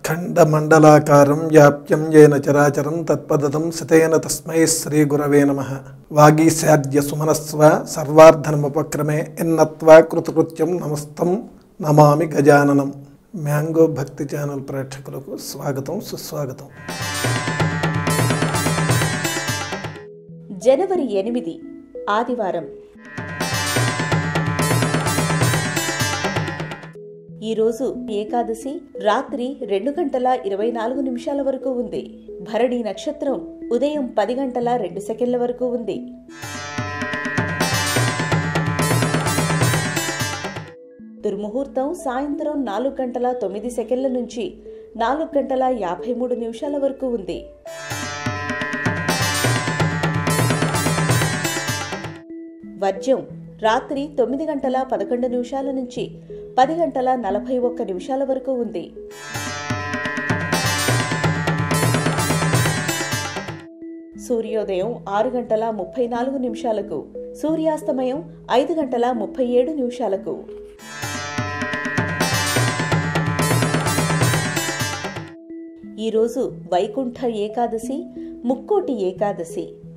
అఖండమండలాకారం వ్యాప్యం ఏన చరాచరం తత్పదం సితేన తస్మై శ్రీ గురవే నమ వాగీశాద్య సుమనస్వ సర్వార్ధనముపక్రమే ఎన్నత్వా కృతకృత్యం నమస్తం నమామి గజాననం మ్యాంగో భక్తి ఛానల్ ప్రేక్షకులకు స్వాగతం సుస్వాగతం జనవరి ఎనిమిది ఆదివారం ఈరోజు ఏకాదశి రాత్రి రెండు గంటల ఇరవై నాలుగు నిమిషాల వరకు ఉంది భరణి నక్షత్రం ఉదయం పది గంటల రెండు సెకండ్ల వరకు ఉంది దుర్ముహూర్తం సాయంత్రం నాలుగు గంటల తొమ్మిది సెకండ్ల నుంచి నాలుగు గంటల యాభై మూడు నిమిషాల వరకు ఉంది వర్జ్యం రాత్రి తొమ్మిది గంటల పదకొండు నిమిషాల నుంచి పది గంటల నలభై ఒక్క నిమిషాల వరకు ఉంది సూర్యోదయం ఆరు గంటల ముప్పై నాలుగు నిమిషాలకు సూర్యాస్తమయం ఐదు గంటల ముప్పై ఏడు నిమిషాలకు ఈరోజు వైకుంఠ ఏకాదశి ముక్కోటి ఏకాదశి